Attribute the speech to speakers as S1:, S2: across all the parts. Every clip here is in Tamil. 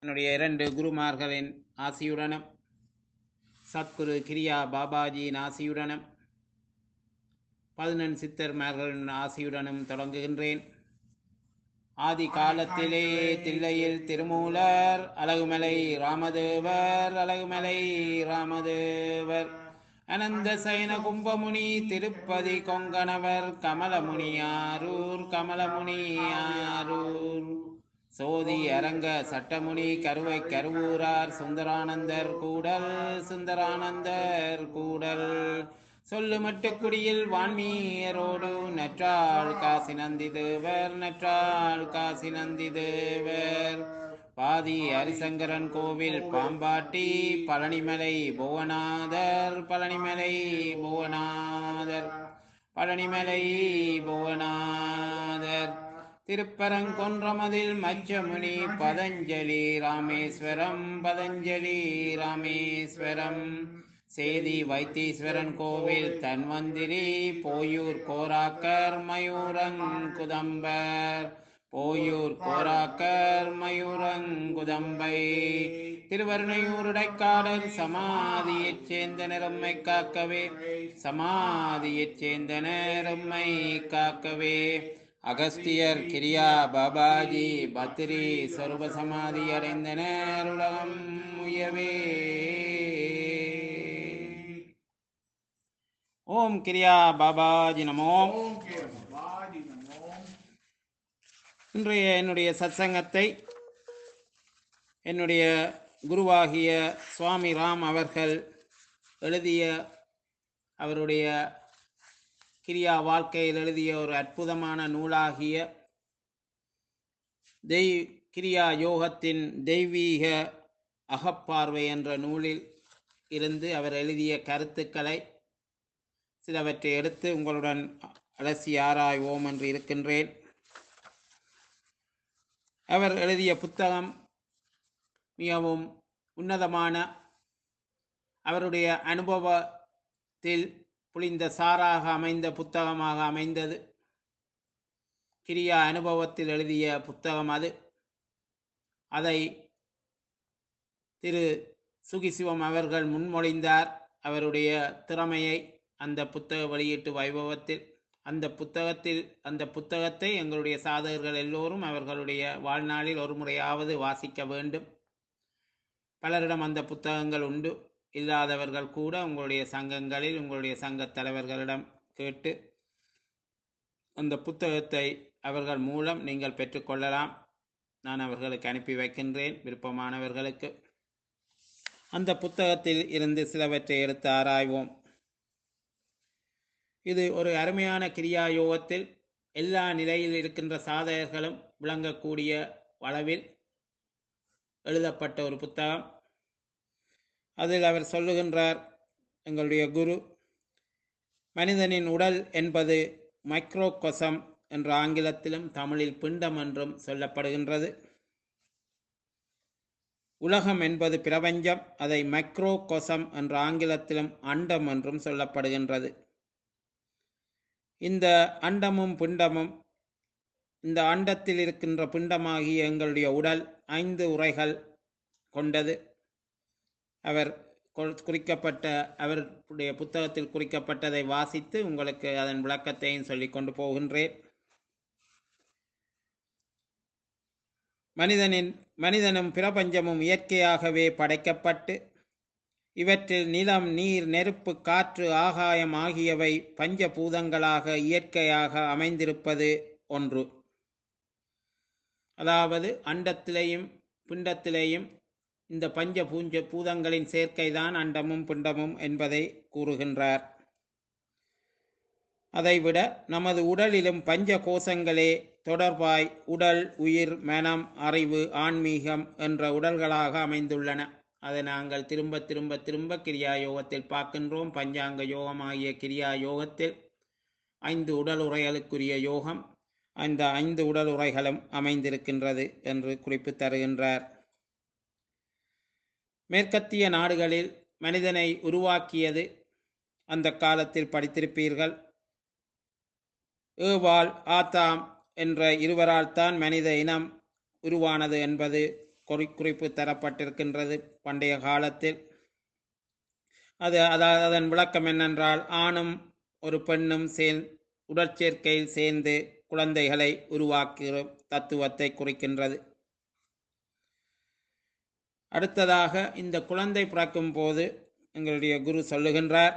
S1: என்னுடைய இரண்டு குருமார்களின் ஆசியுடனும் சத்குரு கிரியா பாபாஜியின் ஆசியுடனும் பதினெண் சித்தர்மார்களின் ஆசியுடனும் தொடங்குகின்றேன் ஆதி காலத்திலே தில்லையில் திருமூலர் அழகுமலை ராமதேவர் அழகுமலை ராமதேவர் அனந்த சயன கும்பமுனி திருப்பதி கொங்கணவர் கமலமுனியாரூர் கமலமுனியாரூர் சோதி அரங்க சட்டமுனி கருவை கருவூரார் சுந்தரானந்தர் கூடல் சுந்தரானந்தர் கூடல் சொல்லு மட்டுக்குடியில் வான்மீயரோடு நற்றாள் காசி நந்தி தேவர் நற்றாள் காசி நந்தி தேவர் பாதி ஹரிசங்கரன் கோவில் பாம்பாட்டி பழனிமலை புவனாதர் பழனிமலை புவனாதர் பழனிமலை புவனாதர் திருப்பரங்கொன்றமதில் மச்சமுனி பதஞ்சலி ராமேஸ்வரம் பதஞ்சலி ராமேஸ்வரம் சேதி வைத்தீஸ்வரன் கோவில் தன்வந்திரி போயூர் கோராக்கர் மயூரங்குதம்பர் போயூர் கோராக்கர் மயூரங்குதம்பை திருவருணையூருடைக்காடல் சமாதியைச் சேர்ந்த நிறம்மை காக்கவே சமாதியைச் சேர்ந்த நிறம்மை காக்கவே அகஸ்தியர் கிரியா பாபாஜி பத்ரி சொருப சமாதி அடைந்தனர் உலகம் உயவே ஓம் கிரியா பாபாஜி நமோ
S2: ஓம் கே பாபாஜி நமோ
S1: இன்றைய என்னுடைய சத்சங்கத்தை என்னுடைய குருவாகிய சுவாமி ராம் அவர்கள் எழுதிய அவருடைய கிரியா வாழ்க்கையில் எழுதிய ஒரு அற்புதமான நூலாகிய தெய் கிரியா யோகத்தின் தெய்வீக அகப்பார்வை என்ற நூலில் இருந்து அவர் எழுதிய கருத்துக்களை சிலவற்றை எடுத்து உங்களுடன் அலசி ஆராய்வோம் என்று இருக்கின்றேன் அவர் எழுதிய புத்தகம் மிகவும் உன்னதமான அவருடைய அனுபவத்தில் புளிந்த சாராக அமைந்த புத்தகமாக அமைந்தது கிரியா அனுபவத்தில் எழுதிய புத்தகம் அது அதை திரு சுகிசிவம் அவர்கள் முன்மொழிந்தார் அவருடைய திறமையை அந்த புத்தக வெளியீட்டு வைபவத்தில் அந்த புத்தகத்தில் அந்த புத்தகத்தை எங்களுடைய சாதகர்கள் எல்லோரும் அவர்களுடைய வாழ்நாளில் ஒரு முறையாவது வாசிக்க வேண்டும் பலரிடம் அந்த புத்தகங்கள் உண்டு இல்லாதவர்கள் கூட உங்களுடைய சங்கங்களில் உங்களுடைய சங்க தலைவர்களிடம் கேட்டு அந்த புத்தகத்தை அவர்கள் மூலம் நீங்கள் பெற்றுக்கொள்ளலாம் நான் அவர்களுக்கு அனுப்பி வைக்கின்றேன் விருப்பமானவர்களுக்கு அந்த புத்தகத்தில் இருந்து சிலவற்றை எடுத்து ஆராய்வோம் இது ஒரு அருமையான கிரியா யோகத்தில் எல்லா நிலையில் இருக்கின்ற சாதகர்களும் விளங்கக்கூடிய அளவில் எழுதப்பட்ட ஒரு புத்தகம் அதில் அவர் சொல்லுகின்றார் எங்களுடைய குரு மனிதனின் உடல் என்பது மைக்ரோகொசம் என்ற ஆங்கிலத்திலும் தமிழில் பிண்டம் என்றும் சொல்லப்படுகின்றது உலகம் என்பது பிரபஞ்சம் அதை மைக்ரோகொசம் என்ற ஆங்கிலத்திலும் அண்டம் என்றும் சொல்லப்படுகின்றது இந்த அண்டமும் பிண்டமும் இந்த அண்டத்தில் இருக்கின்ற பிண்டமாகிய எங்களுடைய உடல் ஐந்து உரைகள் கொண்டது அவர் கொ- குறிக்கப்பட்ட அவருடைய புத்தகத்தில் குறிக்கப்பட்டதை வாசித்து உங்களுக்கு அதன் விளக்கத்தையும் சொல்லிக் கொண்டு போகின்றேன் மனிதனின் மனிதனும் பிரபஞ்சமும் இயற்கையாகவே படைக்கப்பட்டு இவற்றில் நிலம் நீர் நெருப்பு காற்று ஆகாயம் ஆகியவை பஞ்சபூதங்களாக இயற்கையாக அமைந்திருப்பது ஒன்று அதாவது அண்டத்திலேயும் பிண்டத்திலேயும் இந்த பஞ்ச பூஞ்ச பூதங்களின் சேர்க்கைதான் அண்டமும் பிண்டமும் என்பதை கூறுகின்றார் அதைவிட நமது உடலிலும் பஞ்ச கோஷங்களே தொடர்பாய் உடல் உயிர் மனம் அறிவு ஆன்மீகம் என்ற உடல்களாக அமைந்துள்ளன அதை நாங்கள் திரும்ப திரும்ப திரும்ப கிரியா யோகத்தில் பார்க்கின்றோம் பஞ்சாங்க யோகம் ஆகிய கிரியா யோகத்தில் ஐந்து உடல் உரைகளுக்குரிய யோகம் அந்த ஐந்து உடல் உரைகளும் அமைந்திருக்கின்றது என்று குறிப்பு தருகின்றார் மேற்கத்திய நாடுகளில் மனிதனை உருவாக்கியது அந்த காலத்தில் படித்திருப்பீர்கள் ஏவாள் ஆத்தாம் என்ற இருவரால் தான் மனித இனம் உருவானது என்பது குறி குறிப்பு தரப்பட்டிருக்கின்றது பண்டைய காலத்தில் அது அதாவது அதன் விளக்கம் என்னென்றால் ஆணும் ஒரு பெண்ணும் சேர் உடற்சேர்க்கையில் சேர்ந்து குழந்தைகளை உருவாக்குகிற தத்துவத்தை குறிக்கின்றது அடுத்ததாக இந்த குழந்தை பிறக்கும் போது எங்களுடைய குரு சொல்லுகின்றார்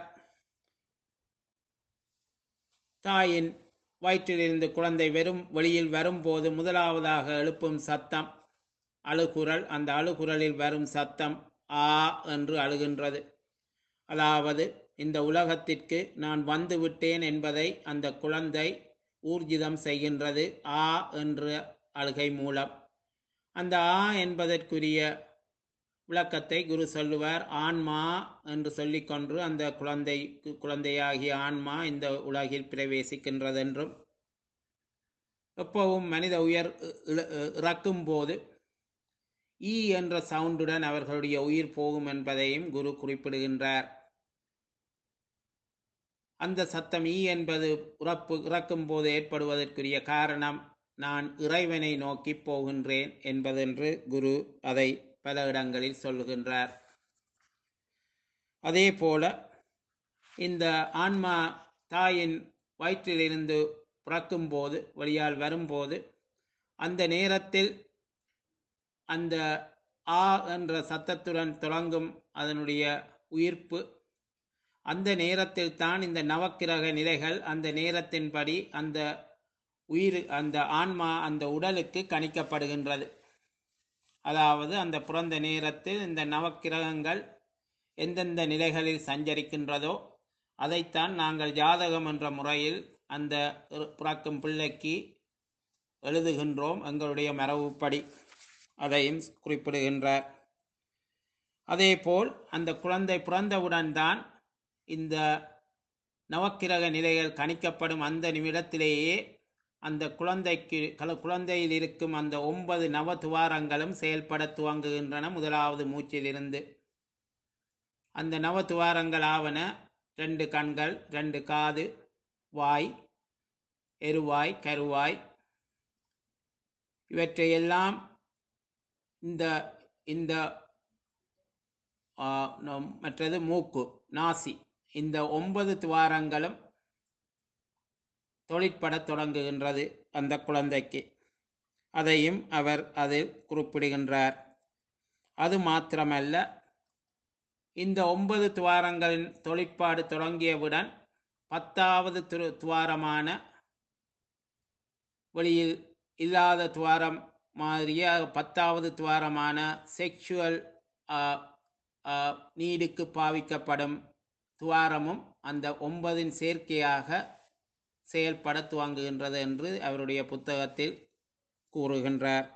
S1: தாயின் வயிற்றிலிருந்து குழந்தை வெறும் வெளியில் வரும்போது முதலாவதாக எழுப்பும் சத்தம் அழுகுரல் அந்த அழுகுரலில் வரும் சத்தம் ஆ என்று அழுகின்றது அதாவது இந்த உலகத்திற்கு நான் வந்து விட்டேன் என்பதை அந்த குழந்தை ஊர்ஜிதம் செய்கின்றது ஆ என்ற அழுகை மூலம் அந்த ஆ என்பதற்குரிய விளக்கத்தை குரு சொல்லுவார் ஆன்மா என்று சொல்லிக்கொண்டு அந்த குழந்தை குழந்தையாகிய ஆன்மா இந்த உலகில் பிரவேசிக்கின்றது என்றும் எப்பவும் மனித உயர் இ- இறக்கும் போது ஈ என்ற சவுண்டுடன் அவர்களுடைய உயிர் போகும் என்பதையும் குரு குறிப்பிடுகின்றார் அந்த சத்தம் ஈ என்பது உறப்பு இறக்கும் போது ஏற்படுவதற்குரிய காரணம் நான் இறைவனை நோக்கி போகின்றேன் என்பதென்று குரு அதை பல இடங்களில் சொல்லுகின்றார் அதே போல இந்த ஆன்மா தாயின் வயிற்றிலிருந்து பிறக்கும்போது வழியால் வரும்போது அந்த நேரத்தில் அந்த ஆ என்ற சத்தத்துடன் தொடங்கும் அதனுடைய உயிர்ப்பு அந்த நேரத்தில் தான் இந்த நவக்கிரக நிலைகள் அந்த நேரத்தின்படி அந்த உயிர் அந்த ஆன்மா அந்த உடலுக்கு கணிக்கப்படுகின்றது அதாவது அந்த பிறந்த நேரத்தில் இந்த நவக்கிரகங்கள் எந்தெந்த நிலைகளில் சஞ்சரிக்கின்றதோ அதைத்தான் நாங்கள் ஜாதகம் என்ற முறையில் அந்த பிறக்கும் பிள்ளைக்கு எழுதுகின்றோம் எங்களுடைய மரபுப்படி அதையும் குறிப்பிடுகின்றார் அதேபோல் அந்த குழந்தை பிறந்தவுடன் தான் இந்த நவக்கிரக நிலைகள் கணிக்கப்படும் அந்த நிமிடத்திலேயே அந்த குழந்தைக்கு கல- குழந்தையில் இருக்கும் அந்த ஒன்பது நவ துவாரங்களும் செயல்பட துவங்குகின்றன முதலாவது மூச்சிலிருந்து அந்த நவ துவாரங்கள் ஆவன ரெண்டு கண்கள் ரெண்டு காது வாய் எருவாய் கருவாய் இவற்றையெல்லாம் இந்த இந்த ஆ, நம்- மற்றது மூக்கு நாசி இந்த ஒன்பது துவாரங்களும் தொழிற்படத் தொடங்குகின்றது அந்த குழந்தைக்கு அதையும் அவர் அதில் குறிப்பிடுகின்றார் அது மாத்திரமல்ல இந்த ஒன்பது துவாரங்களின் தொழிற்பாடு தொடங்கியவுடன் பத்தாவது துரு துவாரமான வெளியில் இல்லாத துவாரம் மாதிரியே பத்தாவது துவாரமான செக்ஷுவல் நீடுக்கு பாவிக்கப்படும் துவாரமும் அந்த ஒன்பதின் சேர்க்கையாக செயல்பட துவங்குகின்றது என்று அவருடைய புத்தகத்தில் கூறுகின்றார்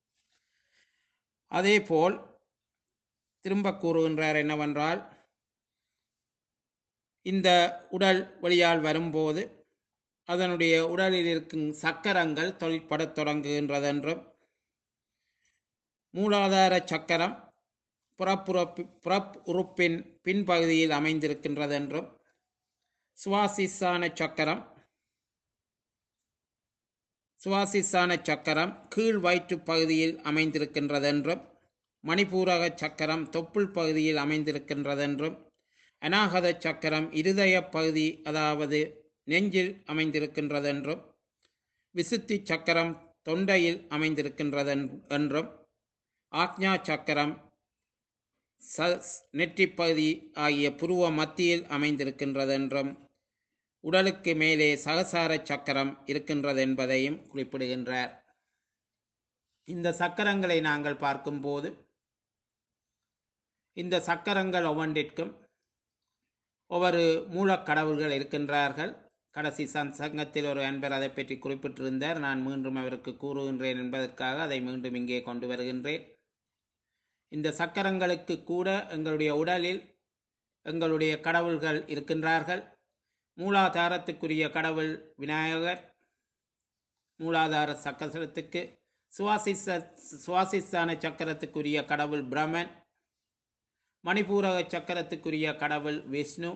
S1: அதேபோல் திரும்ப கூறுகின்றார் என்னவென்றால் இந்த உடல் வழியால் வரும்போது அதனுடைய உடலில் இருக்கும் சக்கரங்கள் தொழிற்படத் தொடங்குகின்றது என்றும் மூலாதார சக்கரம் புறப்புறப்பி புறப் உறுப்பின் பின்பகுதியில் அமைந்திருக்கின்றது என்றும் சுவாசிசான சக்கரம் சுவாசிசான சக்கரம் கீழ் வயிற்று பகுதியில் அமைந்திருக்கின்றதென்றும் மணிப்பூரக சக்கரம் தொப்புள் பகுதியில் அமைந்திருக்கின்றதென்றும் அநாகத சக்கரம் இருதய பகுதி அதாவது நெஞ்சில் அமைந்திருக்கின்றதென்றும் விசுத்தி சக்கரம் தொண்டையில் அமைந்திருக்கின்றதென் என்றும் ஆக்ஞா சக்கரம் ச நெற்றிப் பகுதி ஆகிய புருவ மத்தியில் அமைந்திருக்கின்றதென்றும் உடலுக்கு மேலே சகசார சக்கரம் இருக்கின்றது என்பதையும் குறிப்பிடுகின்றார் இந்த சக்கரங்களை நாங்கள் பார்க்கும்போது இந்த சக்கரங்கள் ஒவ்வொன்றிற்கும் ஒவ்வொரு மூலக்கடவுள்கள் இருக்கின்றார்கள் கடைசி சங் சங்கத்தில் ஒரு அன்பர் அதை பற்றி குறிப்பிட்டிருந்தார் நான் மீண்டும் அவருக்கு கூறுகின்றேன் என்பதற்காக அதை மீண்டும் இங்கே கொண்டு வருகின்றேன் இந்த சக்கரங்களுக்கு கூட எங்களுடைய உடலில் எங்களுடைய கடவுள்கள் இருக்கின்றார்கள் மூலாதாரத்துக்குரிய கடவுள் விநாயகர் மூலாதார சக்கரத்துக்கு சுவாசிச சுவாசிஸ்தான சக்கரத்துக்குரிய கடவுள் பிரமன் மணிப்பூரக சக்கரத்துக்குரிய கடவுள் விஷ்ணு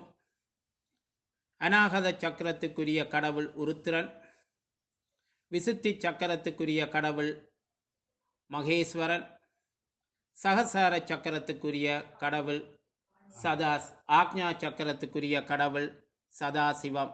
S1: அநாகத சக்கரத்துக்குரிய கடவுள் உருத்திரன் விசுத்தி சக்கரத்துக்குரிய கடவுள் மகேஸ்வரன் சகசார சக்கரத்துக்குரிய கடவுள் சதா ஆக்ஞா சக்கரத்துக்குரிய கடவுள் சதாசிவம்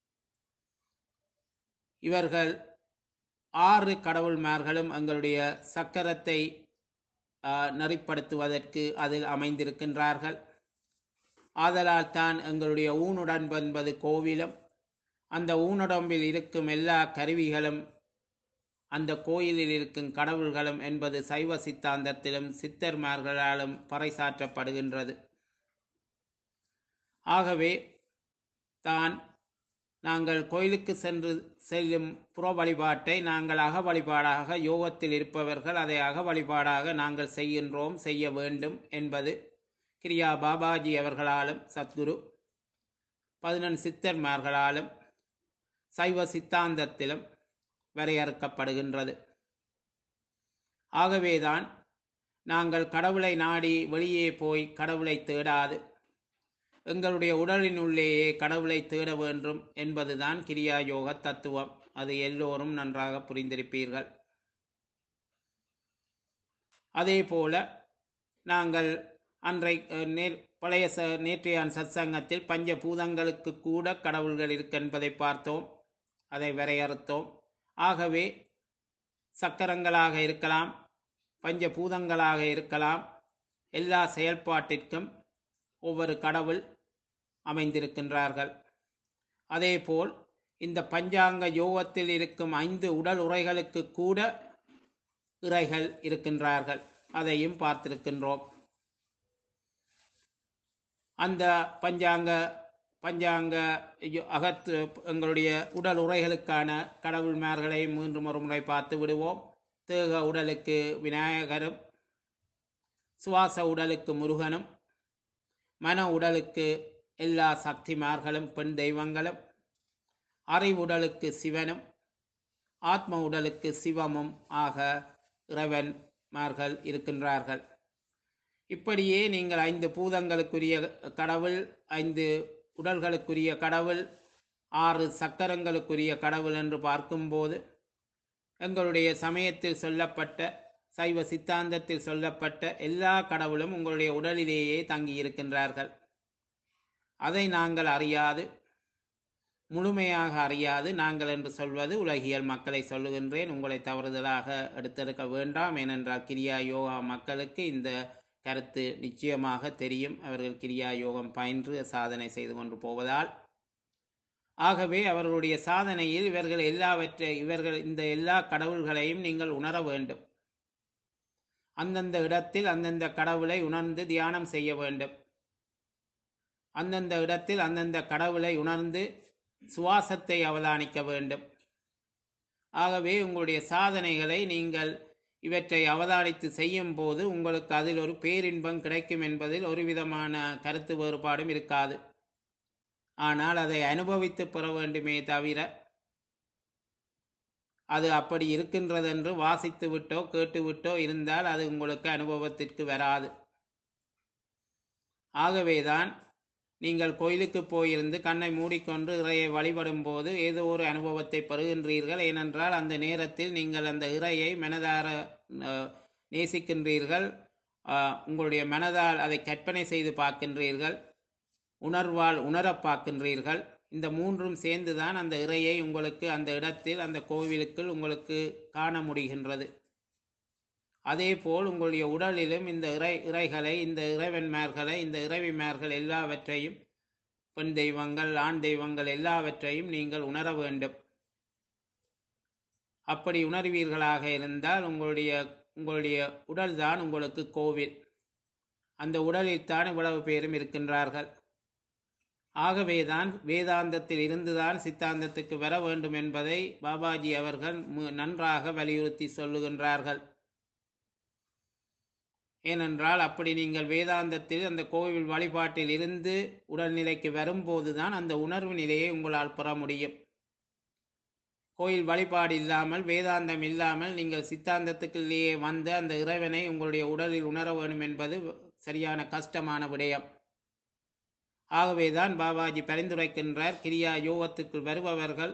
S1: இவர்கள் ஆறு கடவுள்மார்களும் எங்களுடைய சக்கரத்தை ஆ, நெறிப்படுத்துவதற்கு அதில் அமைந்திருக்கின்றார்கள் ஆதலால் தான் எங்களுடைய ஊனுடம்பு என்பது கோவிலும் அந்த ஊனுடம்பில் இருக்கும் எல்லா கருவிகளும் அந்த கோயிலில் இருக்கும் கடவுள்களும் என்பது சைவ சித்தாந்தத்திலும் சித்தர்மார்களாலும் பறைசாற்றப்படுகின்றது ஆகவே தான் நாங்கள் கோயிலுக்கு சென்று செல்லும் புற வழிபாட்டை நாங்கள் அக வழிபாடாக யோகத்தில் இருப்பவர்கள் அதை அக வழிபாடாக நாங்கள் செய்கின்றோம் செய்ய வேண்டும் என்பது கிரியா பாபாஜி அவர்களாலும் சத்குரு பதினெண் சித்தர்மார்களாலும் சைவ சித்தாந்தத்திலும் வரையறுக்கப்படுகின்றது ஆகவேதான் நாங்கள் கடவுளை நாடி வெளியே போய் கடவுளை தேடாது எங்களுடைய உடலின் உள்ளேயே கடவுளை தேட வேண்டும் என்பதுதான் கிரியா யோக தத்துவம் அது எல்லோரும் நன்றாக புரிந்திருப்பீர்கள் அதே போல நாங்கள் அன்றை அஹ், நேர் பழைய ச நேற்றையான் சத்சங்கத்தில் பஞ்ச பூதங்களுக்கு கூட கடவுள்கள் இருக்கின்றதை பார்த்தோம் அதை வரையறுத்தோம் ஆகவே சக்கரங்களாக இருக்கலாம் பஞ்ச பூதங்களாக இருக்கலாம் எல்லா செயல்பாட்டிற்கும் ஒவ்வொரு கடவுள் அமைந்திருக்கின்றார்கள் அதேபோல் இந்த பஞ்சாங்க யோகத்தில் இருக்கும் ஐந்து உடல் உரைகளுக்கு கூட இறைகள் இருக்கின்றார்கள் அதையும் பார்த்திருக்கின்றோம் அந்த பஞ்சாங்க பஞ்சாங்க யோ- அகத்து எங்களுடைய உடல் உரைகளுக்கான கடவுள்மார்களை மூன்று ஒரு முறை பார்த்து விடுவோம் தேக உடலுக்கு விநாயகரும் சுவாச உடலுக்கு முருகனும் மன உடலுக்கு எல்லா சக்திமார்களும் பெண் தெய்வங்களும் அறிவுடலுக்கு சிவனும் ஆத்ம உடலுக்கு சிவமும் ஆக இறைவன்மார்கள் இருக்கின்றார்கள் இப்படியே நீங்கள் ஐந்து பூதங்களுக்குரிய கடவுள் ஐந்து உடல்களுக்குரிய கடவுள் ஆறு சக்கரங்களுக்குரிய கடவுள் என்று பார்க்கும்போது எங்களுடைய சமயத்தில் சொல்லப்பட்ட சைவ சித்தாந்தத்தில் சொல்லப்பட்ட எல்லா கடவுளும் உங்களுடைய உடலிலேயே தங்கி இருக்கின்றார்கள் அதை நாங்கள் அறியாது முழுமையாக அறியாது நாங்கள் என்று சொல்வது உலகியல் மக்களை சொல்லுகின்றேன் உங்களை தவறுதலாக எடுத்தெடுக்க வேண்டாம் ஏனென்றால் கிரியா யோகா மக்களுக்கு இந்த கருத்து நிச்சயமாக தெரியும் அவர்கள் கிரியா யோகம் பயின்று சாதனை செய்து கொண்டு போவதால் ஆகவே அவர்களுடைய சாதனையில் இவர்கள் எல்லாவற்றை இவர்கள் இந்த எல்லா கடவுள்களையும் நீங்கள் உணர வேண்டும் அந்தந்த இடத்தில் அந்தந்த கடவுளை உணர்ந்து தியானம் செய்ய வேண்டும் அந்தந்த இடத்தில் அந்தந்த கடவுளை உணர்ந்து சுவாசத்தை அவதானிக்க வேண்டும் ஆகவே உங்களுடைய சாதனைகளை நீங்கள் இவற்றை அவதானித்து செய்யும் போது உங்களுக்கு அதில் ஒரு பேரின்பம் கிடைக்கும் என்பதில் ஒரு விதமான கருத்து வேறுபாடும் இருக்காது ஆனால் அதை அனுபவித்து பெற வேண்டுமே தவிர அது அப்படி இருக்கின்றதென்று வாசித்து விட்டோ கேட்டு விட்டோ இருந்தால் அது உங்களுக்கு அனுபவத்திற்கு வராது ஆகவேதான் நீங்கள் கோயிலுக்கு போயிருந்து கண்ணை மூடிக்கொண்டு இறையை வழிபடும் போது ஏதோ ஒரு அனுபவத்தை பெறுகின்றீர்கள் ஏனென்றால் அந்த நேரத்தில் நீங்கள் அந்த இறையை மனதார அஹ், நேசிக்கின்றீர்கள் அஹ், உங்களுடைய மனதால் அதை கற்பனை செய்து பார்க்கின்றீர்கள் உணர்வால் உணரப் பார்க்கின்றீர்கள் இந்த மூன்றும் சேர்ந்துதான் அந்த இறையை உங்களுக்கு அந்த இடத்தில் அந்த கோவிலுக்குள் உங்களுக்கு காண முடிகின்றது அதேபோல் உங்களுடைய உடலிலும் இந்த இறை இறைகளை இந்த இறைவன்மார்களை இந்த இறைவிமார்கள் எல்லாவற்றையும் பெண் தெய்வங்கள் ஆண் தெய்வங்கள் எல்லாவற்றையும் நீங்கள் உணர வேண்டும் அப்படி உணர்வீர்களாக இருந்தால் உங்களுடைய உங்களுடைய உடல்தான் உங்களுக்கு கோவில் அந்த உடலில் தான் இவ்வளவு பேரும் இருக்கின்றார்கள் ஆகவேதான் வேதாந்தத்தில் இருந்துதான் சித்தாந்தத்துக்கு வர வேண்டும் என்பதை பாபாஜி அவர்கள் மு- நன்றாக வலியுறுத்தி சொல்லுகின்றார்கள் ஏனென்றால் அப்படி நீங்கள் வேதாந்தத்தில் அந்த கோவில் வழிபாட்டில் இருந்து உடல்நிலைக்கு வரும்போதுதான் அந்த உணர்வு நிலையை உங்களால் பெற முடியும் கோயில் வழிபாடு இல்லாமல் வேதாந்தம் இல்லாமல் நீங்கள் சித்தாந்தத்துக்குள்ளேயே வந்து அந்த இறைவனை உங்களுடைய உடலில் உணர வேண்டும் என்பது சரியான கஷ்டமான விடயம் ஆகவேதான் பாபாஜி பரிந்துரைக்கின்றார் கிரியா யோகத்துக்குள் வருபவர்கள்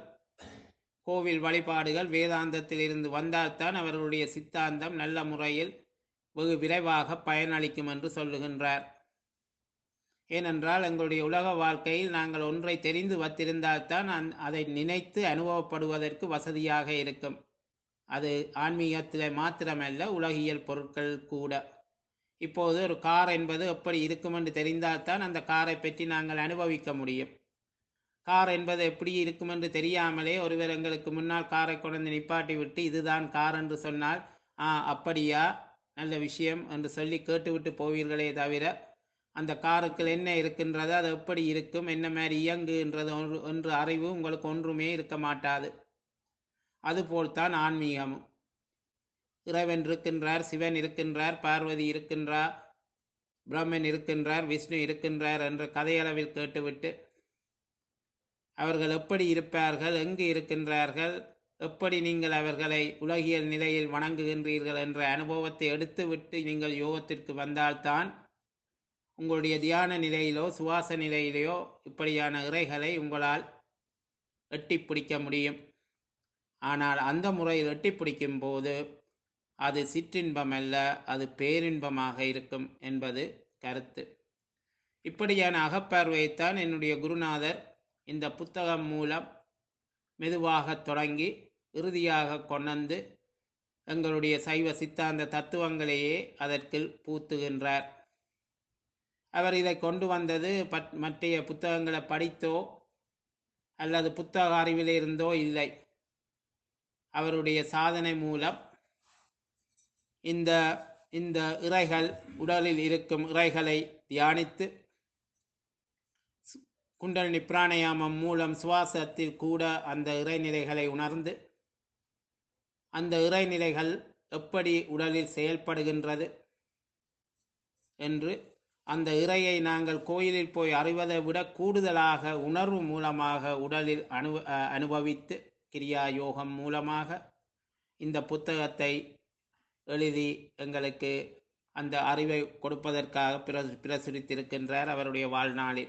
S1: கோவில் வழிபாடுகள் வேதாந்தத்தில் இருந்து வந்தால்தான் அவர்களுடைய சித்தாந்தம் நல்ல முறையில் வெகு விரைவாக பயனளிக்கும் என்று சொல்லுகின்றார் ஏனென்றால் எங்களுடைய உலக வாழ்க்கையில் நாங்கள் ஒன்றை தெரிந்து வைத்திருந்தால்தான் அந் அதை நினைத்து அனுபவப்படுவதற்கு வசதியாக இருக்கும் அது ஆன்மீகத்திலே மாத்திரமல்ல உலகியல் பொருட்கள் கூட இப்போது ஒரு கார் என்பது எப்படி இருக்கும் என்று தெரிந்தால்தான் அந்த காரை பற்றி நாங்கள் அனுபவிக்க முடியும் கார் என்பது எப்படி இருக்கும் என்று தெரியாமலே ஒருவர் எங்களுக்கு முன்னால் காரை கொண்டு நிப்பாட்டி விட்டு இதுதான் கார் என்று சொன்னால் ஆ அப்படியா நல்ல விஷயம் என்று சொல்லி கேட்டுவிட்டு போவீர்களே தவிர அந்த காருக்குள் என்ன இருக்கின்றது அது எப்படி இருக்கும் என்ன மாதிரி இயங்குகின்றது ஒன்று என்ற அறிவு உங்களுக்கு ஒன்றுமே இருக்க மாட்டாது அதுபோல்தான் ஆன்மீகமும் இறைவன் இருக்கின்றார் சிவன் இருக்கின்றார் பார்வதி இருக்கின்றார் பிரம்மன் இருக்கின்றார் விஷ்ணு இருக்கின்றார் என்ற கதையளவில் கேட்டுவிட்டு அவர்கள் எப்படி இருப்பார்கள் எங்கு இருக்கின்றார்கள் எப்படி நீங்கள் அவர்களை உலகியல் நிலையில் வணங்குகின்றீர்கள் என்ற அனுபவத்தை எடுத்துவிட்டு நீங்கள் யோகத்திற்கு வந்தால்தான் உங்களுடைய தியான நிலையிலோ சுவாச நிலையிலோ இப்படியான இறைகளை உங்களால் எட்டி பிடிக்க முடியும் ஆனால் அந்த முறையில் எட்டி பிடிக்கும் போது அது சிற்றின்பம் அல்ல அது பேரின்பமாக இருக்கும் என்பது கருத்து இப்படியான அகப்பார்வையைத்தான் என்னுடைய குருநாதர் இந்த புத்தகம் மூலம் மெதுவாக தொடங்கி இறுதியாக கொண்டு எங்களுடைய சைவ சித்தாந்த தத்துவங்களையே அதற்கு பூத்துகின்றார் அவர் இதை கொண்டு வந்தது பட் மற்றைய புத்தகங்களை படித்தோ அல்லது புத்தக அறிவிலிருந்தோ இல்லை அவருடைய சாதனை மூலம் இந்த இந்த இறைகள் உடலில் இருக்கும் இறைகளை தியானித்து குண்டலினி பிராணயாமம் மூலம் சுவாசத்தில் கூட அந்த இறைநிலைகளை உணர்ந்து அந்த இறைநிலைகள் எப்படி உடலில் செயல்படுகின்றது என்று அந்த இறையை நாங்கள் கோயிலில் போய் அறிவதை விட கூடுதலாக உணர்வு மூலமாக உடலில் அனு அனுபவித்து கிரியா யோகம் மூலமாக இந்த புத்தகத்தை எழுதி எங்களுக்கு அந்த அறிவை கொடுப்பதற்காக பிர பிரசுரித்திருக்கின்றார் அவருடைய வாழ்நாளில்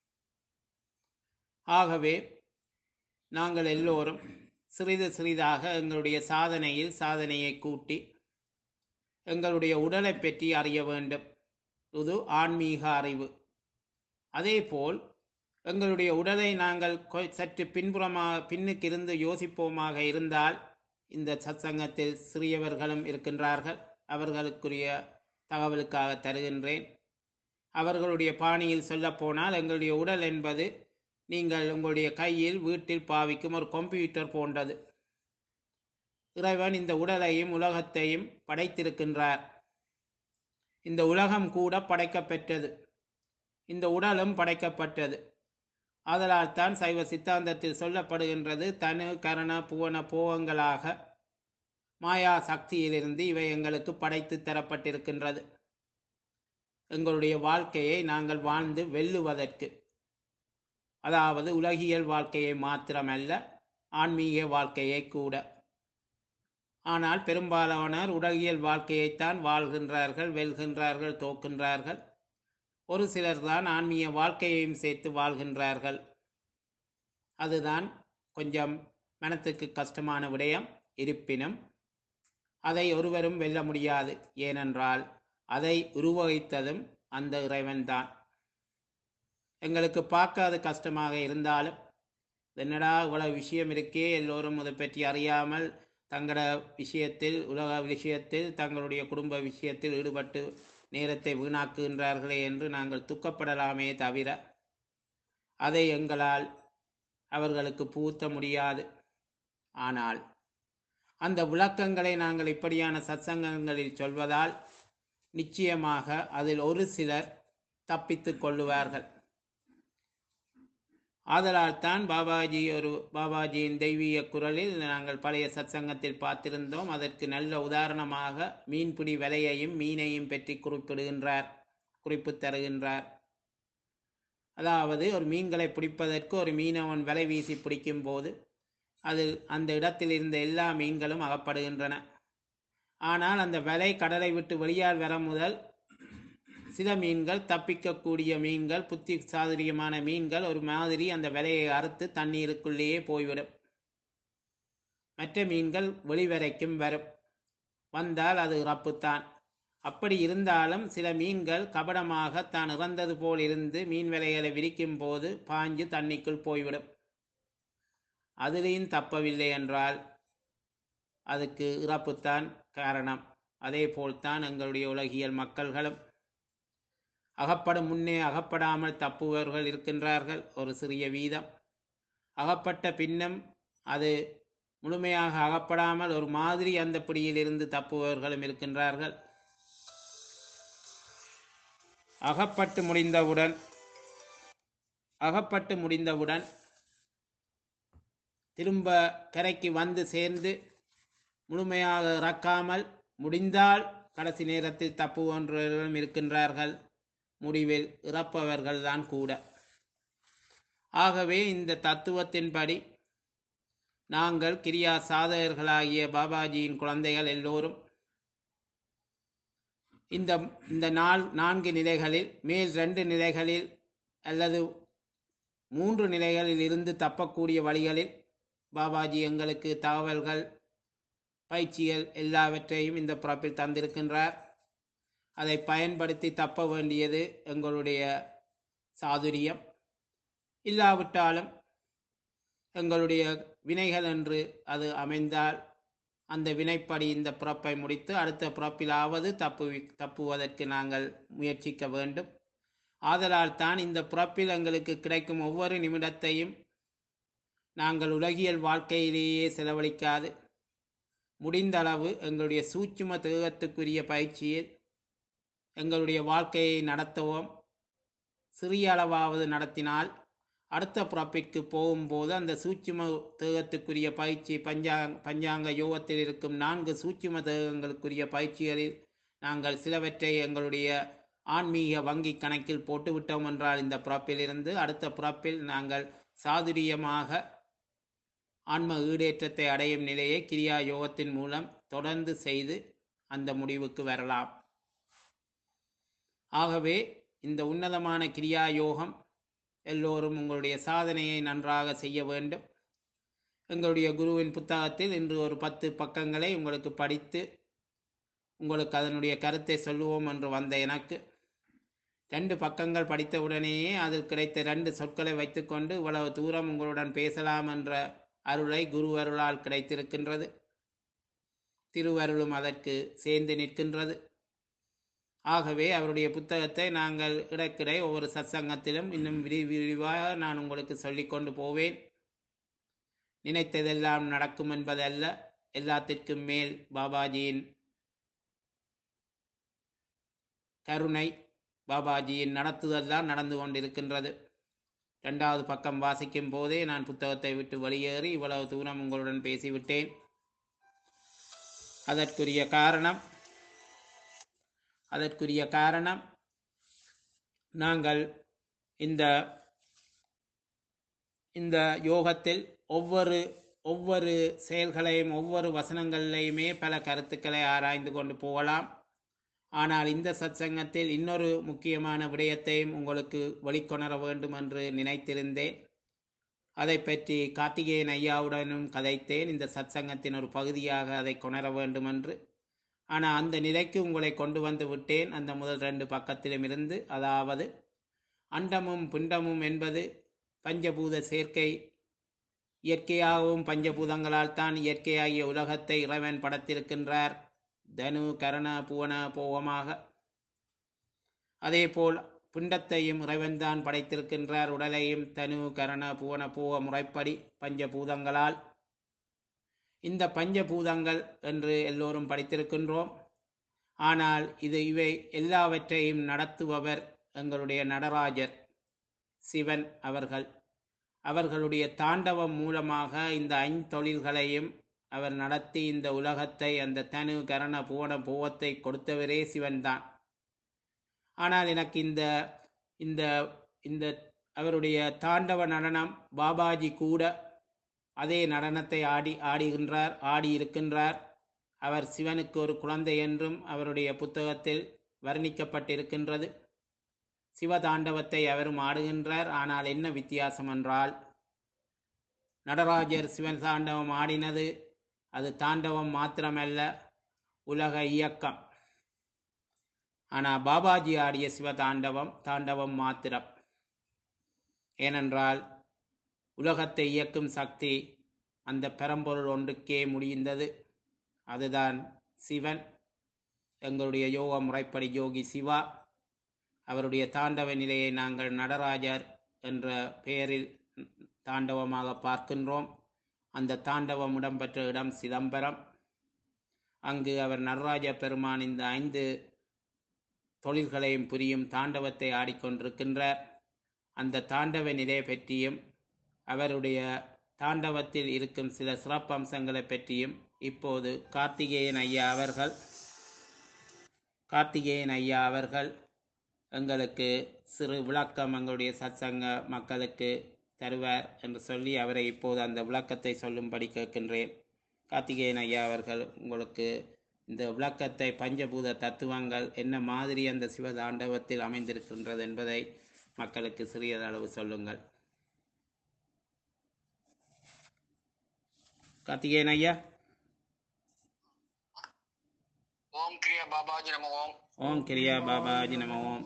S1: ஆகவே நாங்கள் எல்லோரும் சிறிது சிறிதாக எங்களுடைய சாதனையில் சாதனையை கூட்டி எங்களுடைய உடலை பற்றி அறிய வேண்டும் இது ஆன்மீக அறிவு அதேபோல் எங்களுடைய உடலை நாங்கள் சற்று பின்புறமாக பின்னுக்கு இருந்து யோசிப்போமாக இருந்தால் இந்த சத்சங்கத்தில் சிறியவர்களும் இருக்கின்றார்கள் அவர்களுக்குரிய தகவலுக்காக தருகின்றேன் அவர்களுடைய பாணியில் சொல்லப்போனால் எங்களுடைய உடல் என்பது நீங்கள் உங்களுடைய கையில் வீட்டில் பாவிக்கும் ஒரு கம்ப்யூட்டர் போன்றது இறைவன் இந்த உடலையும் உலகத்தையும் படைத்திருக்கின்றார் இந்த உலகம் கூட படைக்கப்பெற்றது இந்த உடலும் படைக்கப்பட்டது ஆதலால் தான் சைவ சித்தாந்தத்தில் சொல்லப்படுகின்றது தனு கரண புவன போகங்களாக மாயா சக்தியிலிருந்து இவை எங்களுக்கு படைத்து தரப்பட்டிருக்கின்றது எங்களுடைய வாழ்க்கையை நாங்கள் வாழ்ந்து வெல்லுவதற்கு அதாவது உலகியல் வாழ்க்கையை மாத்திரமல்ல ஆன்மீக வாழ்க்கையை கூட ஆனால் பெரும்பாலானோர் உலகியல் வாழ்க்கையைத்தான் வாழ்கின்றார்கள் வெல்கின்றார்கள் தோக்கின்றார்கள் ஒரு சிலர் தான் ஆன்மீக வாழ்க்கையையும் சேர்த்து வாழ்கின்றார்கள் அதுதான் கொஞ்சம் மனத்துக்கு கஷ்டமான விடயம் இருப்பினும் அதை ஒருவரும் வெல்ல முடியாது ஏனென்றால் அதை உருவகித்ததும் அந்த இறைவன்தான் எங்களுக்கு பார்க்க அது கஷ்டமாக இருந்தாலும் என்னடா இவ்வளவு விஷயம் இருக்கே எல்லோரும் அதை பற்றி அறியாமல் தங்கள விஷயத்தில் உலக விஷயத்தில் தங்களுடைய குடும்ப விஷயத்தில் ஈடுபட்டு நேரத்தை வீணாக்குகின்றார்களே என்று நாங்கள் துக்கப்படலாமே தவிர அதை எங்களால் அவர்களுக்கு பூத்த முடியாது ஆனால் அந்த விளக்கங்களை நாங்கள் இப்படியான சத்சங்கங்களில் சொல்வதால் நிச்சயமாக அதில் ஒரு சிலர் தப்பித்துக் கொள்ளுவார்கள் ஆதலால் தான் பாபாஜி ஒரு பாபாஜியின் தெய்வீக குரலில் நாங்கள் பழைய சத்சங்கத்தில் பார்த்திருந்தோம் அதற்கு நல்ல உதாரணமாக மீன்பிடி வலையையும் மீனையும் பற்றி குறிப்பிடுகின்றார் குறிப்பு தருகின்றார் அதாவது ஒரு மீன்களை பிடிப்பதற்கு ஒரு மீனவன் வலை வீசி பிடிக்கும் போது அதில் அந்த இடத்தில் இருந்த எல்லா மீன்களும் அகப்படுகின்றன ஆனால் அந்த வலை கடலை விட்டு வெளியால் வர முதல் சில மீன்கள் தப்பிக்கக்கூடிய மீன்கள் புத்தி சாதுரியமான மீன்கள் ஒரு மாதிரி அந்த விலையை அறுத்து தண்ணீருக்குள்ளேயே போய்விடும் மற்ற மீன்கள் வெளிவரைக்கும் வரும் வந்தால் அது இறப்புத்தான் அப்படி இருந்தாலும் சில மீன்கள் கபடமாக தான் இறந்தது போல் இருந்து மீன் விலைகளை விரிக்கும் போது பாஞ்சு தண்ணிக்குள் போய்விடும் அதிலையும் தப்பவில்லை என்றால் அதுக்கு இறப்புத்தான் காரணம் அதே போல்தான் எங்களுடைய உலகியல் மக்கள்களும் அகப்படும் முன்னே அகப்படாமல் தப்புபவர்கள் இருக்கின்றார்கள் ஒரு சிறிய வீதம் அகப்பட்ட பின்னும் அது முழுமையாக அகப்படாமல் ஒரு மாதிரி அந்த பிடியிலிருந்து தப்புபவர்களும் இருக்கின்றார்கள் அகப்பட்டு முடிந்தவுடன் அகப்பட்டு முடிந்தவுடன் திரும்ப கரைக்கு வந்து சேர்ந்து முழுமையாக இறக்காமல் முடிந்தால் கடைசி நேரத்தில் தப்புவன்றவர்களும் இருக்கின்றார்கள் முடிவில் இறப்பவர்கள் தான் கூட ஆகவே இந்த தத்துவத்தின்படி நாங்கள் கிரியா சாதகர்களாகிய பாபாஜியின் குழந்தைகள் எல்லோரும் இந்த இந்த நாள் நான்கு நிலைகளில் மேல் ரெண்டு நிலைகளில் அல்லது மூன்று நிலைகளில் இருந்து தப்பக்கூடிய வழிகளில் பாபாஜி எங்களுக்கு தகவல்கள் பயிற்சிகள் எல்லாவற்றையும் இந்த பிறப்பில் தந்திருக்கின்றார் அதை பயன்படுத்தி தப்ப வேண்டியது எங்களுடைய சாதுரியம் இல்லாவிட்டாலும் எங்களுடைய வினைகள் என்று அது அமைந்தால் அந்த வினைப்படி இந்த பிறப்பை முடித்து அடுத்த பிறப்பிலாவது தப்பு தப்புவதற்கு நாங்கள் முயற்சிக்க வேண்டும் ஆதலால் தான் இந்த பிறப்பில் எங்களுக்கு கிடைக்கும் ஒவ்வொரு நிமிடத்தையும் நாங்கள் உலகியல் வாழ்க்கையிலேயே செலவழிக்காது முடிந்த அளவு எங்களுடைய சூட்சும தேகத்துக்குரிய பயிற்சியில் எங்களுடைய வாழ்க்கையை நடத்துவோம் சிறிய அளவாவது நடத்தினால் அடுத்த பிறப்பிற்கு போகும்போது அந்த சூட்சும தேகத்துக்குரிய பயிற்சி பஞ்சாங் பஞ்சாங்க யோகத்தில் இருக்கும் நான்கு சூட்சும தேகங்களுக்குரிய பயிற்சிகளில் நாங்கள் சிலவற்றை எங்களுடைய ஆன்மீக வங்கி கணக்கில் போட்டுவிட்டோம் என்றால் இந்த பிறப்பிலிருந்து அடுத்த பிறப்பில் நாங்கள் சாதுரியமாக ஆன்ம ஈடேற்றத்தை அடையும் நிலையை கிரியா யோகத்தின் மூலம் தொடர்ந்து செய்து அந்த முடிவுக்கு வரலாம் ஆகவே இந்த உன்னதமான கிரியா யோகம் எல்லோரும் உங்களுடைய சாதனையை நன்றாக செய்ய வேண்டும் எங்களுடைய குருவின் புத்தகத்தில் இன்று ஒரு பத்து பக்கங்களை உங்களுக்கு படித்து உங்களுக்கு அதனுடைய கருத்தை சொல்லுவோம் என்று வந்த எனக்கு ரெண்டு பக்கங்கள் படித்தவுடனேயே அதில் கிடைத்த ரெண்டு சொற்களை வைத்துக்கொண்டு இவ்வளவு தூரம் உங்களுடன் பேசலாம் என்ற அருளை குரு அருளால் கிடைத்திருக்கின்றது திருவருளும் அதற்கு சேர்ந்து நிற்கின்றது ஆகவே அவருடைய புத்தகத்தை நாங்கள் இடக்கிடை ஒவ்வொரு சத்சங்கத்திலும் இன்னும் விரி விரிவாக நான் உங்களுக்கு சொல்லிக்கொண்டு போவேன் நினைத்ததெல்லாம் நடக்கும் என்பதல்ல எல்லாத்திற்கும் மேல் பாபாஜியின் கருணை பாபாஜியின் நடத்துதல் தான் நடந்து கொண்டிருக்கின்றது இரண்டாவது பக்கம் வாசிக்கும் போதே நான் புத்தகத்தை விட்டு வெளியேறி இவ்வளவு தூரம் உங்களுடன் பேசிவிட்டேன் அதற்குரிய காரணம் அதற்குரிய காரணம் நாங்கள் இந்த இந்த யோகத்தில் ஒவ்வொரு ஒவ்வொரு செயல்களையும் ஒவ்வொரு வசனங்களையுமே பல கருத்துக்களை ஆராய்ந்து கொண்டு போகலாம் ஆனால் இந்த சத்சங்கத்தில் இன்னொரு முக்கியமான விடயத்தையும் உங்களுக்கு வெளிக்கொணர வேண்டும் என்று நினைத்திருந்தேன் அதை பற்றி கார்த்திகேயன் ஐயாவுடனும் கதைத்தேன் இந்த சத்சங்கத்தின் ஒரு பகுதியாக அதை கொணர வேண்டும் என்று ஆனால் அந்த நிலைக்கு உங்களை கொண்டு வந்து விட்டேன் அந்த முதல் ரெண்டு பக்கத்திலும் இருந்து அதாவது அண்டமும் பிண்டமும் என்பது பஞ்சபூத சேர்க்கை இயற்கையாகவும் பஞ்சபூதங்களால் தான் இயற்கையாகிய உலகத்தை இறைவன் படைத்திருக்கின்றார் தனு கரண புவன போவமாக அதேபோல் பிண்டத்தையும் இறைவன்தான் படைத்திருக்கின்றார் உடலையும் தனு கரண புவன போவ முறைப்படி பஞ்சபூதங்களால் இந்த பஞ்சபூதங்கள் என்று எல்லோரும் படித்திருக்கின்றோம் ஆனால் இது இவை எல்லாவற்றையும் நடத்துபவர் எங்களுடைய நடராஜர் சிவன் அவர்கள் அவர்களுடைய தாண்டவம் மூலமாக இந்த ஐந்தொழில்களையும் அவர் நடத்தி இந்த உலகத்தை அந்த தனு கரண புவன பூவத்தை கொடுத்தவரே சிவன்தான் ஆனால் எனக்கு இந்த இந்த இந்த அவருடைய தாண்டவ நடனம் பாபாஜி கூட அதே நடனத்தை ஆடி ஆடுகின்றார் ஆடி இருக்கின்றார் அவர் சிவனுக்கு ஒரு குழந்தை என்றும் அவருடைய புத்தகத்தில் வர்ணிக்கப்பட்டிருக்கின்றது சிவதாண்டவத்தை அவரும் ஆடுகின்றார் ஆனால் என்ன வித்தியாசம் என்றால் நடராஜர் சிவன் தாண்டவம் ஆடினது அது தாண்டவம் மாத்திரமல்ல உலக இயக்கம் ஆனால் பாபாஜி ஆடிய சிவதாண்டவம் தாண்டவம் மாத்திரம் ஏனென்றால் உலகத்தை இயக்கும் சக்தி அந்த பெரம்பொருள் ஒன்றுக்கே முடிந்தது அதுதான் சிவன் எங்களுடைய யோக முறைப்படி யோகி சிவா அவருடைய தாண்டவ நிலையை நாங்கள் நடராஜர் என்ற பெயரில் தாண்டவமாக பார்க்கின்றோம் அந்த தாண்டவம் இடம்பெற்ற இடம் சிதம்பரம் அங்கு அவர் நடராஜ பெருமான் இந்த ஐந்து தொழில்களையும் புரியும் தாண்டவத்தை ஆடிக்கொண்டிருக்கின்றார் அந்த தாண்டவ நிலை பற்றியும் அவருடைய தாண்டவத்தில் இருக்கும் சில சிறப்பம்சங்களை பற்றியும் இப்போது கார்த்திகேயன் ஐயா அவர்கள் கார்த்திகேயன் ஐயா அவர்கள் எங்களுக்கு சிறு விளக்கம் எங்களுடைய சத்சங்க மக்களுக்கு தருவார் என்று சொல்லி அவரை இப்போது அந்த விளக்கத்தை சொல்லும்படி கேட்கின்றேன் கார்த்திகேயன் ஐயா அவர்கள் உங்களுக்கு இந்த விளக்கத்தை பஞ்சபூத தத்துவங்கள் என்ன மாதிரி அந்த சிவதாண்டவத்தில் அமைந்திருக்கின்றது என்பதை மக்களுக்கு சிறியதளவு சொல்லுங்கள் கார்த்திகேயன் ஐயா
S3: ஓம் கிரியா பாபாஜி நம ஓம்
S1: ஓம் கிரியா பாபாஜி நம ஓம்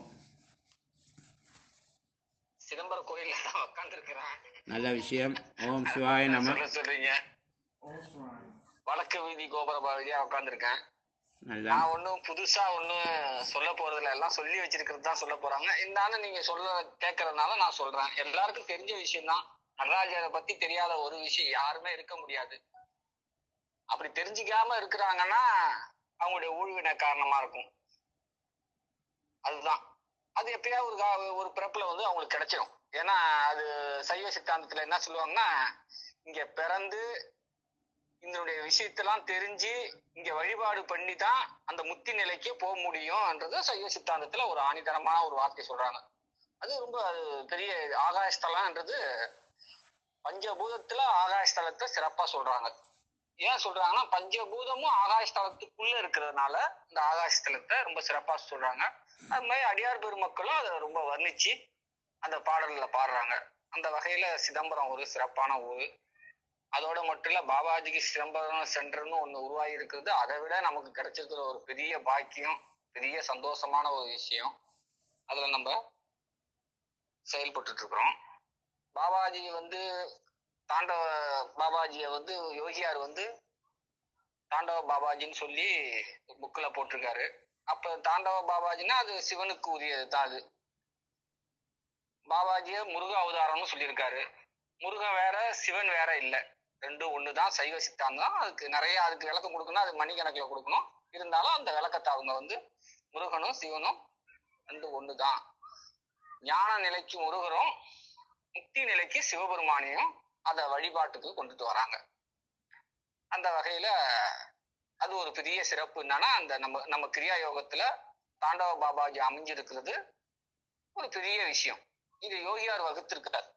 S3: சிதம்பரம் கோயில்ல உட்கார்ந்து இருக்கிறேன்
S1: நல்ல விஷயம் ஓம் சிவாய நம
S3: சொல்ல சொல்றீங்க வடக்கு வீதி கோபுர பாவியா உட்கார்ந்துருக்கேன்
S1: நல்ல
S3: நான் ஒண்ணும் புதுசா ஒண்ணும் சொல்ல போறதில்ல எல்லாம் சொல்லி வச்சிருக்கிறது தான் சொல்ல போறாங்க இருந்தாலும் நீங்க சொல்ல கேட்கறதுனால நான் சொல்றேன் எல்லாருக்கும் தெரிஞ்ச விஷயம் தான் நடராஜரை பத்தி தெரியாத ஒரு விஷயம் யாருமே இருக்க முடியாது அப்படி தெரிஞ்சுக்காம இருக்கிறாங்கன்னா அவங்களுடைய ஊழ்வினை காரணமா இருக்கும் அதுதான் அது எப்பயா ஒரு கா- ஒரு பிறப்புல வந்து அவங்களுக்கு கிடைச்சிடும் ஏன்னா அது சைவ சித்தாந்தத்துல என்ன சொல்லுவாங்கன்னா இங்க பிறந்து இதனுடைய விஷயத்தெல்லாம் தெரிஞ்சு இங்க வழிபாடு பண்ணி தான் அந்த முத்தி நிலைக்கு போக முடியும்ன்றது சைவ சித்தாந்தத்துல ஒரு ஆணித்தரமான ஒரு வார்த்தை சொல்றாங்க அது ரொம்ப அது பெரிய ஆகாயஸ்தலம்ன்றது பஞ்சபூதத்துல ஆகாயஸ்தலத்தை சிறப்பா சொல்றாங்க ஏன் சொல்றாங்கன்னா பஞ்சபூதமும் ஆகாயஸ்தலத்துக்குள்ள இருக்கிறதுனால இந்த ஆகாயஸ்தலத்தை ரொம்ப சிறப்பா சொல்றாங்க அது மாதிரி அடியார் பெருமக்களும் அதை ரொம்ப வர்ணிச்சு அந்த பாடல்ல பாடுறாங்க அந்த வகையில சிதம்பரம் ஒரு சிறப்பான ஊர் அதோட மட்டும் இல்ல பாபாஜிக்கு சிதம்பரம் சென்டர்னு ஒண்ணு உருவாகி இருக்கிறது அதை விட நமக்கு கிடைச்சிருக்கிற ஒரு பெரிய பாக்கியம் பெரிய சந்தோஷமான ஒரு விஷயம் அதுல நம்ம செயல்பட்டுட்டு இருக்கிறோம் பாபாஜி வந்து தாண்டவ பாபாஜிய வந்து யோகியார் வந்து தாண்டவ பாபாஜின்னு சொல்லி புக்ல போட்டிருக்காரு அப்ப தாண்டவ பாபாஜின்னா அது சிவனுக்கு உரியது தான் அது பாபாஜிய முருக அவதாரம்னு சொல்லியிருக்காரு முருகன் வேற சிவன் வேற இல்ல ரெண்டும் ஒண்ணுதான் சைவ சித்தாந்தம் அதுக்கு நிறைய அதுக்கு விளக்கம் கொடுக்கணும் அது மணிக்கணக்குல கொடுக்கணும் இருந்தாலும் அந்த விளக்கத்தை அவங்க வந்து முருகனும் சிவனும் ரெண்டும் ஒண்ணுதான் ஞான நிலைக்கு முருகரும் முக்தி நிலைக்கு சிவபெருமானையும் அத வழிபாட்டுக்கு கொண்டுட்டு வராங்க அந்த வகையில அது ஒரு பெரிய சிறப்பு என்னன்னா அந்த நம்ம நம்ம கிரியா யோகத்துல தாண்டவ பாபாஜி அமைஞ்சிருக்கிறது ஒரு பெரிய விஷயம் இது யோகியார் வகுத்திருக்கிறார்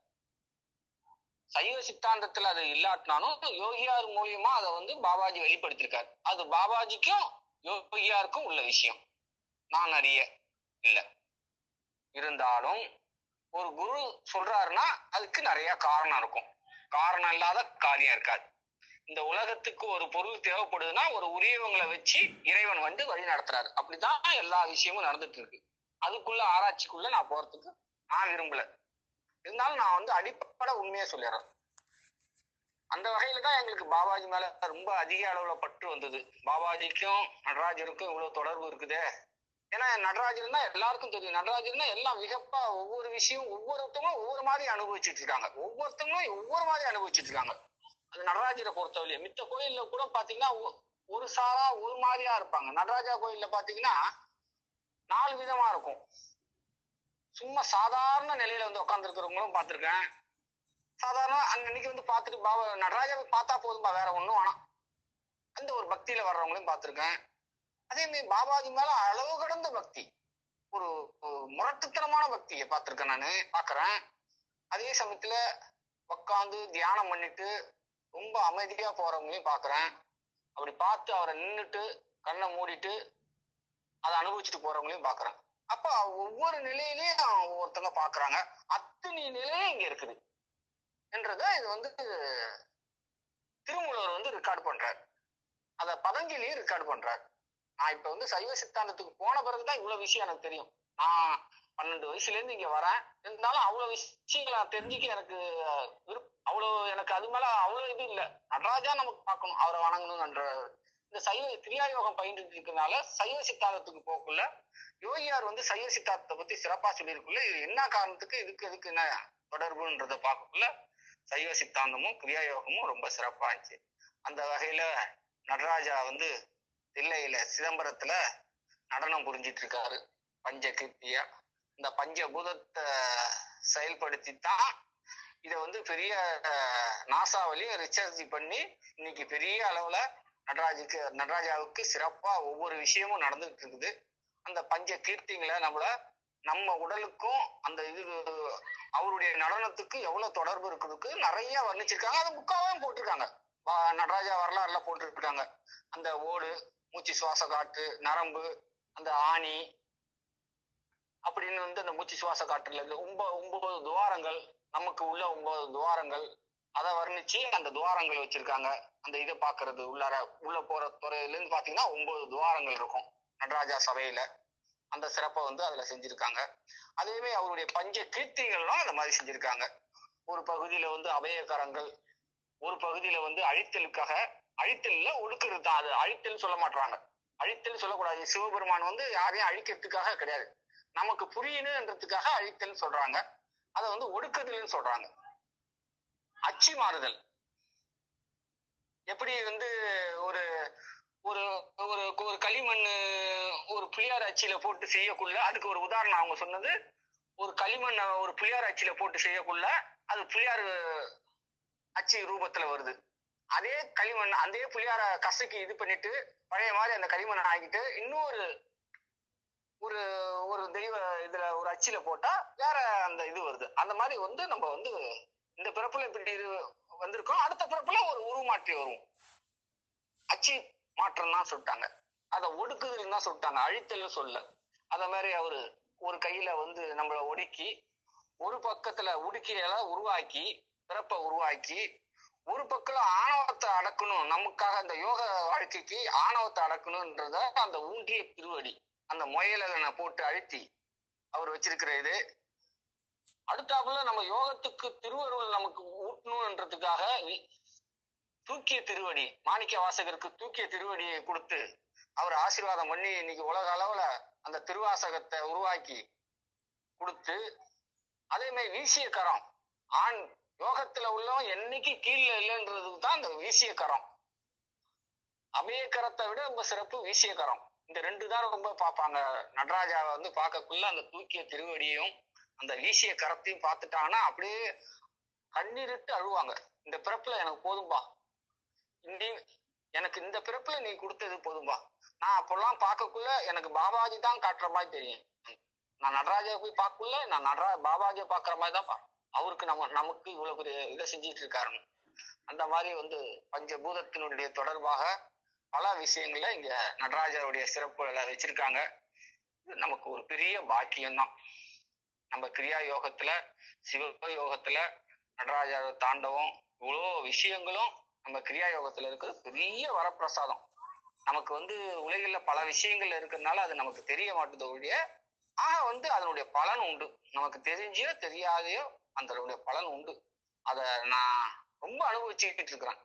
S3: சைவ சித்தாந்தத்துல அது இல்லாட்டினாலும் யோகியார் மூலியமா அதை வந்து பாபாஜி வெளிப்படுத்திருக்காரு அது பாபாஜிக்கும் யோகியாருக்கும் உள்ள விஷயம் நான் அறிய இல்ல இருந்தாலும் ஒரு குரு சொல்றாருன்னா அதுக்கு நிறைய காரணம் இருக்கும் காரணம் இல்லாத காரியம் இருக்காது இந்த உலகத்துக்கு ஒரு பொருள் தேவைப்படுதுன்னா ஒரு உரியவங்களை வச்சு இறைவன் வந்து வழி நடத்துறாரு அப்படிதான் எல்லா விஷயமும் நடந்துட்டு இருக்கு அதுக்குள்ள ஆராய்ச்சிக்குள்ள நான் போறதுக்கு நான் விரும்பல இருந்தாலும் நான் வந்து அடிப்படை உண்மையை சொல்லிடுறேன் அந்த வகையில தான் எங்களுக்கு பாபாஜி மேல ரொம்ப அதிக அளவுல பற்று வந்தது பாபாஜிக்கும் நடராஜருக்கும் இவ்வளவு தொடர்பு இருக்குதே ஏன்னா நடராஜர்னா எல்லாருக்கும் தெரியும் நடராஜர்னா எல்லாம் விகப்பா ஒவ்வொரு விஷயம் ஒவ்வொருத்தவங்களும் ஒவ்வொரு மாதிரி அனுபவிச்சுட்டு இருக்காங்க ஒவ்வொருத்தவங்களும் ஒவ்வொரு மாதிரி அனுபவிச்சுட்டு இருக்காங்க அது நடராஜரை பொறுத்தவரையில மித்த கோயில்ல கூட பாத்தீங்கன்னா ஒ- ஒரு சாரா ஒரு மாதிரியா இருப்பாங்க நடராஜா கோயில்ல பாத்தீங்கன்னா நாலு விதமா இருக்கும் சும்மா சாதாரண நிலையில வந்து உட்காந்துருக்கிறவங்களும் பார்த்திருக்கேன் சாதாரண அன்னைக்கு வந்து பார்த்துட்டு பாபா நடராஜாவை பார்த்தா போதும்பா வேற ஒண்ணும் வேணாம் அந்த ஒரு பக்தியில வர்றவங்களையும் பார்த்திருக்கேன் அதே மாதிரி பாபாஜி மேல அளவு கடந்த பக்தி ஒரு ஒரு முரட்டுத்தனமான பக்தியை பார்த்திருக்கேன் நானு பாக்குறேன் அதே சமயத்துல உட்காந்து தியானம் பண்ணிட்டு ரொம்ப அமைதியா போறவங்களையும் பாக்குறேன் அப்படி பார்த்து அவரை நின்னுட்டு கண்ணை மூடிட்டு அதை அனுபவிச்சுட்டு போறவங்களையும் பாக்குறேன் அப்ப ஒவ்வொரு நிலையிலையும் ஒவ்வொருத்தங்க பாக்குறாங்க அத்தனை நிலையும் இங்க இருக்குது என்றத இது வந்து திருமூலர் வந்து ரெக்கார்ட் பண்றார் அத பதஞ்சலியும் ரெக்கார்ட் பண்றார் நான் இப்ப வந்து சைவ சித்தாந்தத்துக்கு போன பிறகுதான் இவ்வளவு விஷயம் எனக்கு தெரியும் நான் பன்னெண்டு வயசுல இருந்து இங்க வரேன் இருந்தாலும் அவ்வளவு விஷயங்களை நான் தெரிஞ்சுக்க எனக்கு அஹ், விருப்ப அவ்வளவு எனக்கு அது மேல அவ்வளவு இது இல்ல நடராஜா நமக்கு பார்க்கணும் அவரை வணங்கணும்ன்ற இந்த சைவ கிரியாயோகம் பயின்றுட்டு இருக்கனால சைவ சித்தாந்தத்துக்கு போக்குள்ள யோகியார் வந்து சைவ சித்தாந்தத்தை பத்தி சிறப்பா சொல்லியிருக்குள்ள இது என்ன காரணத்துக்கு இதுக்கு இதுக்கு என்ன தொடர்புன்றத பார்க்கக்குள்ள சைவ சித்தாந்தமும் கிரியாயோகமும் ரொம்ப சிறப்பா இருந்துச்சு அந்த வகையில நடராஜா வந்து தில்லையில சிதம்பரத்துல நடனம் புரிஞ்சிட்டு இருக்காரு பஞ்ச கீர்த்தியா இந்த பஞ்சபூதத்தை செயல்படுத்தி தான் இதை வந்து பெரிய அஹ், நாசாவிலையும் ரிசர்ச் பண்ணி இன்னைக்கு பெரிய அளவுல நடராஜுக்கு நடராஜாவுக்கு சிறப்பா ஒவ்வொரு விஷயமும் நடந்துட்டு இருக்குது அந்த பஞ்ச கீர்த்திங்களை நம்மள நம்ம உடலுக்கும் அந்த இது அவருடைய நடனத்துக்கு எவ்வளவு தொடர்பு இருக்குதுக்கு நிறைய வர்ணிச்சிருக்காங்க அது புக்காவும் போட்டிருக்காங்க வா- நடராஜா வரலாறுல போட்டிருக்காங்க அந்த ஓடு மூச்சு சுவாச காற்று நரம்பு அந்த ஆணி அப்படின்னு வந்து அந்த மூச்சு சுவாச காற்றுல இருந்து ஒன்பது ஒன்பது துவாரங்கள் நமக்கு உள்ள ஒன்பது துவாரங்கள் அதை வர்ணிச்சு அந்த துவாரங்கள் வச்சிருக்காங்க அந்த இதை பாக்குறது உள்ளார உள்ள போற துறையில இருந்து பாத்தீங்கன்னா ஒன்பது துவாரங்கள் இருக்கும் நடராஜா சபையில அந்த சிறப்பை வந்து அதுல செஞ்சிருக்காங்க அதேவே அவருடைய பஞ்ச கீர்த்திகள்லாம் அந்த மாதிரி செஞ்சிருக்காங்க ஒரு பகுதியில வந்து அபயகரங்கள் ஒரு பகுதியில வந்து அழித்தலுக்காக அழித்தல்ல ஒடுக்குறது தான் அது அழித்தல் சொல்ல மாட்டாங்க அழித்தல் சொல்லக்கூடாது சிவபெருமான் வந்து யாரையும் அழிக்கிறதுக்காக கிடையாது நமக்கு புரியணுன்றதுக்காக அழித்தல் சொல்றாங்க அதை வந்து ஒடுக்குதல்னு சொல்றாங்க அச்சு மாறுதல் எப்படி வந்து ஒரு ஒரு ஒரு ஒரு களிமண் ஒரு புளியார் அச்சில போட்டு செய்யக்குள்ள அதுக்கு ஒரு உதாரணம் அவங்க சொன்னது ஒரு களிமண்ணை ஒரு புளியார் அச்சில போட்டு செய்யக்குள்ள அது புளியார் அச்சு ரூபத்துல வருது அதே களிமண் அதே புளியார கசக்கி இது பண்ணிட்டு பழைய மாதிரி அந்த களிமண்ணை ஆக்கிட்டு இன்னொரு ஒரு ஒரு தெய்வ இதுல ஒரு அச்சில போட்டா வேற அந்த இது வருது அந்த மாதிரி வந்து நம்ம வந்து இந்த பிறப்புல இப்படி இது வந்திருக்கோம் அடுத்த பிறப்புல ஒரு உருமாற்றி வரும் அச்சு மாற்றம் தான் சொல்லிட்டாங்க அதை ஒடுக்குதல் தான் சொல்லிட்டாங்க அழித்தல் சொல்ல அத மாதிரி அவரு ஒரு கையில வந்து நம்மள ஒடுக்கி ஒரு பக்கத்துல உடுக்கியல உருவாக்கி பிறப்பை உருவாக்கி ஒரு பக்கம் ஆணவத்தை அடக்கணும் நமக்காக அந்த யோக வாழ்க்கைக்கு ஆணவத்தை அடக்கணும்ன்றத அந்த ஊன்றிய திருவடி அந்த முயலனை போட்டு அழுத்தி அவர் வச்சிருக்கிற இது அடுத்தாப்புல நம்ம யோகத்துக்கு திருவருள் நமக்கு ஊட்டணுன்றதுக்காக வி- தூக்கிய திருவடி மாணிக்க வாசகருக்கு தூக்கிய திருவடியை கொடுத்து அவர் ஆசீர்வாதம் பண்ணி இன்னைக்கு உலக அளவுல அந்த திருவாசகத்தை உருவாக்கி கொடுத்து அதே மாதிரி வீசிய கரம் ஆண் யோகத்துல உள்ளவன் என்னைக்கு கீழே இல்லைன்றதுக்கு தான் அந்த வீசிய கரம் அபய கரத்தை விட ரொம்ப சிறப்பு வீசிய கரம் இந்த ரெண்டு தான் ரொம்ப பார்ப்பாங்க நடராஜாவை வந்து பார்க்கக்குள்ள அந்த தூக்கிய திருவடியையும் அந்த வீசிய கரத்தையும் பார்த்துட்டாங்கன்னா அப்படியே கண்ணீரிட்டு அழுவாங்க இந்த பிறப்புல எனக்கு போதும்பா நீ எனக்கு இந்த பிறப்புல நீ கொடுத்தது போதும்பா நான் அப்பெல்லாம் பார்க்கக்குள்ள எனக்கு பாபாஜி தான் காட்டுற மாதிரி தெரியும் நான் நடராஜா போய் பார்க்கக்குள்ள நான் நடரா பாபாஜியை பார்க்குற மாதிரி தான் பார்ப்பேன் அவருக்கு நம்ம நமக்கு இவ்வளவு பெரிய இதை செஞ்சிட்டு இருக்காருன்னு அந்த மாதிரி வந்து பஞ்சபூதத்தினுடைய தொடர்பாக பல விஷயங்கள இங்க நடராஜருடைய சிறப்புகளை வச்சிருக்காங்க இது நமக்கு ஒரு பெரிய பாக்கியம் தான் நம்ம கிரியா யோகத்துல சிவ யோகத்துல நடராஜர் தாண்டவம் இவ்வளோ விஷயங்களும் நம்ம கிரியா யோகத்துல இருக்கிறது பெரிய வரப்பிரசாதம் நமக்கு வந்து உலகில பல விஷயங்கள் இருக்கிறதுனால அது நமக்கு தெரிய மாட்டுது ஒழிய ஆக வந்து அதனுடைய பலன் உண்டு நமக்கு தெரிஞ்சோ தெரியாதையோ அதனுடைய பலன் உண்டு அத நான் ரொம்ப அனுபவிச்சுக்கிட்டு இருக்கிறேன்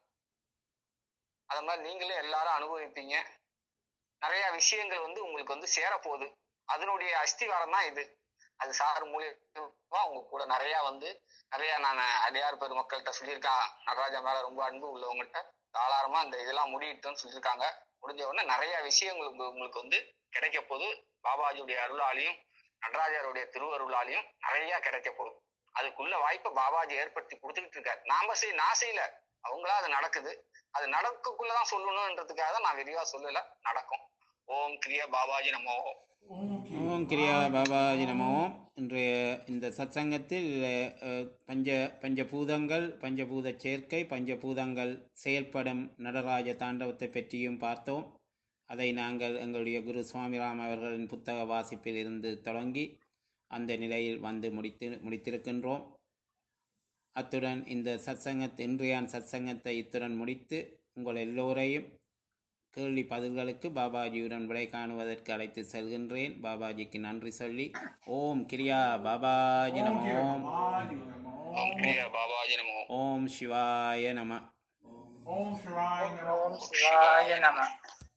S3: அத மாதிரி நீங்களே எல்லாரும் அனுபவிப்பீங்க நிறைய விஷயங்கள் வந்து உங்களுக்கு வந்து சேரப்போகுது அதனுடைய அஸ்திவாரம் தான் இது அது சார் மூலியமா உங்க கூட நிறைய வந்து நிறைய நான் அடியார் பெருமக்கள்கிட்ட சொல்லியிருக்கேன் நடராஜா மேல ரொம்ப அன்பு உள்ளவங்கள்ட்ட தாராளமா இந்த இதெல்லாம் முடியட்டும்னு சொல்லியிருக்காங்க முடிஞ்ச உடனே நிறைய விஷயங்கள் உங்க- உங்களுக்கு வந்து கிடைக்க போகுது பாபாஜியுடைய அருளாலையும் நடராஜருடைய திருவருளாலையும் நிறைய கிடைக்க போகுது அதுக்குள்ள வாய்ப்பை பாபாஜி ஏற்படுத்தி கொடுத்துக்கிட்டு இருக்காரு நாம செய் நான் செய்யல அவங்களா அது நடக்குது அது நடக்கக்குள்ளதான் சொல்லணுன்றதுக்காக தான் நான் விரிவா சொல்லல நடக்கும் ஓம் கிரியா பாபாஜி நமோ
S1: ஓம் கிரியா பாபாஜி நமோ இன்றைய இந்த சத்சங்கத்தில் அஹ், பஞ்ச பஞ்சபூதங்கள் பஞ்சபூத சேர்க்கை பஞ்சபூதங்கள் செயல்படும் நடராஜ தாண்டவத்தை பற்றியும் பார்த்தோம் அதை நாங்கள் எங்களுடைய குரு சுவாமிராம் அவர்களின் புத்தக வாசிப்பில் இருந்து தொடங்கி அந்த நிலையில் வந்து முடித்து முடித்திருக்கின்றோம் அத்துடன் இந்த சத்சங்கத் இன்றையான் சத்சங்கத்தை இத்துடன் முடித்து உங்கள் எல்லோரையும் கேள்வி பதில்களுக்கு பாபாஜியுடன் விடை காணுவதற்கு அழைத்து செல்கின்றேன் பாபாஜிக்கு நன்றி சொல்லி ஓம் கிரியா பாபாஜி நம ஓம்
S2: வாதி நமோ
S3: ஓம் கிரியா பாபாஜி நமோ
S1: ஓம் சிவாய நம
S2: ஓம் சிவாய நமோ
S4: ஓம் சிவாய நம